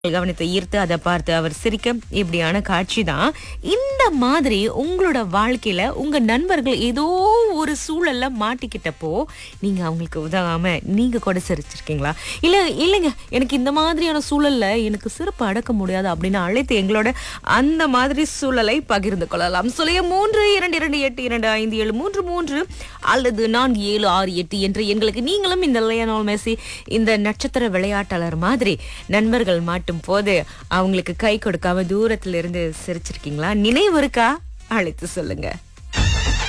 கவனத்தை ஈர்த்து அதை பார்த்து அவர் சிரிக்க இப்படியான காட்சி தான் இந்த மாதிரி உங்களோட வாழ்க்கையில உங்க நண்பர்கள் ஏதோ ஒரு சூழல்ல மாட்டிக்கிட்டப்போ நீங்க அவங்களுக்கு உதவாம நீங்க கூட சிரிச்சிருக்கீங்களா இல்ல இல்லைங்க எனக்கு இந்த மாதிரியான சூழல்ல எனக்கு சிறப்பு அடக்க முடியாது அப்படின்னு அழைத்து எங்களோட அந்த மாதிரி சூழலை பகிர்ந்து கொள்ளலாம் சொல்லிய மூன்று இரண்டு இரண்டு எட்டு இரண்டு ஐந்து ஏழு மூன்று மூன்று அல்லது நான்கு ஏழு ஆறு எட்டு என்று எங்களுக்கு நீங்களும் இந்த லியனோல் மெஸ்ஸி இந்த நட்சத்திர விளையாட்டாளர் மாதிரி நண்பர்கள் மாட்டும் போது அவங்களுக்கு கை கொடுக்காம தூரத்துல இருந்து சிரிச்சிருக்கீங்களா நினைவு இருக்கா அழைத்து சொல்லுங்க